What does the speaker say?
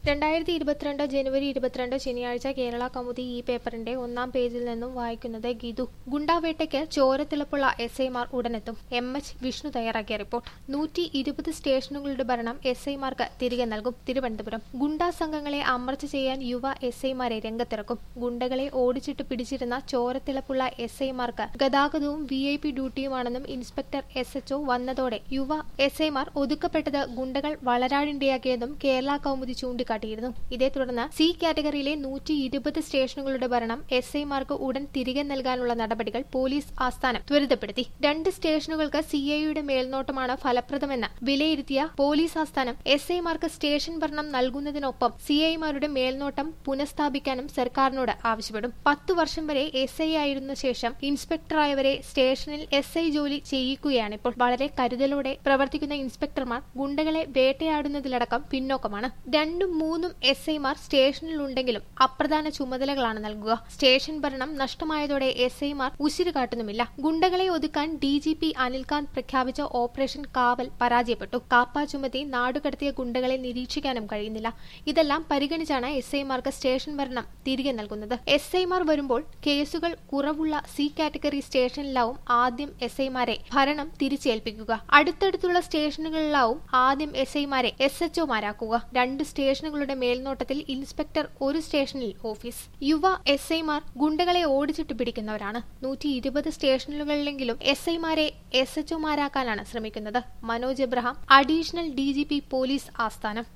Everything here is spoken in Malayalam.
രണ്ടായിരത്തി ഇരുപത്തിരണ്ട് ജനുവരി ഇരുപത്തിരണ്ട് ശനിയാഴ്ച കേരള കൗമുദി ഈ പേപ്പറിന്റെ ഒന്നാം പേജിൽ നിന്നും വായിക്കുന്നത് ഗീതു ഗുണ്ടാവേട്ടയ്ക്ക് ചോരത്തിളപ്പുള്ള എസ് ഐമാർ ഉടനെത്തും എം എച്ച് വിഷ്ണു തയ്യാറാക്കിയ റിപ്പോർട്ട് നൂറ്റി ഇരുപത് സ്റ്റേഷനുകളുടെ ഭരണം എസ് ഐമാർക്ക് തിരികെ നൽകും തിരുവനന്തപുരം ഗുണ്ടാ സംഘങ്ങളെ അമർച്ച ചെയ്യാൻ യുവ എസ് ഐമാരെ രംഗത്തിറക്കും ഗുണ്ടകളെ ഓടിച്ചിട്ട് പിടിച്ചിരുന്ന ചോരത്തിളപ്പുള്ള എസ് ഐമാർക്ക് ഗതാഗതവും വി ഐ പി ഡ്യൂട്ടിയുമാണെന്നും ഇൻസ്പെക്ടർ എസ് എച്ച്ഒ വന്നതോടെ യുവ എസ് ഐമാർ ഒതുക്കപ്പെട്ടത് ഗുണ്ടകൾ വളരാടിണ്ടിയാക്കിയതും കേരള കൗമുദി ചൂണ്ടിക്കാട്ടിയിരുന്നു ഇതേ തുടർന്ന് സി കാറ്റഗറിയിലെ നൂറ്റി ഇരുപത് സ്റ്റേഷനുകളുടെ ഭരണം എസ് ഐമാർക്ക് ഉടൻ തിരികെ നൽകാനുള്ള നടപടികൾ പോലീസ് ആസ്ഥാനം ത്വരിതപ്പെടുത്തി രണ്ട് സ്റ്റേഷനുകൾക്ക് സി ഐയുടെ മേൽനോട്ടമാണ് ഫലപ്രദമെന്ന് വിലയിരുത്തിയ പോലീസ് ആസ്ഥാനം എസ് ഐമാർക്ക് സ്റ്റേഷൻ ഭരണം നൽകുന്നതിനൊപ്പം സി ഐമാരുടെ മേൽനോട്ടം പുനഃസ്ഥാപിക്കാനും സർക്കാരിനോട് ആവശ്യപ്പെടും പത്തു വർഷം വരെ എസ് ഐ ആയിരുന്ന ശേഷം ഇൻസ്പെക്ടറായവരെ സ്റ്റേഷനിൽ എസ് ഐ ജോലി ചെയ്യിക്കുകയാണിപ്പോൾ വളരെ കരുതലോടെ പ്രവർത്തിക്കുന്ന ഇൻസ്പെക്ടർമാർ ഗുണ്ടകളെ വേട്ടയാടുന്നതിലടക്കം പിന്നോക്കമാണ് രണ്ടും മൂന്നും എസ് ഐമാർ സ്റ്റേഷനിലുണ്ടെങ്കിലും അപ്രധാന ചുമതലകളാണ് നൽകുക സ്റ്റേഷൻ ഭരണം നഷ്ടമായതോടെ എസ് ഐമാർ ഉശിര് കാട്ടുന്നുമില്ല ഗുണ്ടകളെ ഒതുക്കാൻ ഡി ജി പി അനിൽകാന്ത് പ്രഖ്യാപിച്ച ഓപ്പറേഷൻ കാവൽ പരാജയപ്പെട്ടു കാപ്പ ചുമത്തി നാടുകടത്തിയ ഗുണ്ടകളെ നിരീക്ഷിക്കാനും കഴിയുന്നില്ല ഇതെല്ലാം പരിഗണിച്ചാണ് എസ് ഐമാർക്ക് സ്റ്റേഷൻ ഭരണം തിരികെ നൽകുന്നത് എസ് ഐമാർ വരുമ്പോൾ കേസുകൾ കുറവുള്ള സി കാറ്റഗറി സ്റ്റേഷനിലാവും ആദ്യം എസ് ഐമാരെ ഭരണം തിരിച്ചേൽപ്പിക്കുക അടുത്തടുത്തുള്ള സ്റ്റേഷനുകളിലാവും ആദ്യം എസ് ഐമാരെ എസ് എച്ച്ഒമാരാക്കുക രണ്ട് സ്റ്റേഷനുകളുടെ മേൽനോട്ടത്തിൽ ഇൻസ്പെക്ടർ ഒരു സ്റ്റേഷനിൽ ഓഫീസ് യുവ എസ് ഐമാർ ഗുണ്ടകളെ ഓടിച്ചിട്ട് പിടിക്കുന്നവരാണ് നൂറ്റി ഇരുപത് സ്റ്റേഷനുകളിലെങ്കിലും എസ് ഐമാരെ എസ് എച്ച്ഒമാരാക്കാനാണ് ശ്രമിക്കുന്നത് Manoj Abraham additional D G P police ആസ്ഥാനം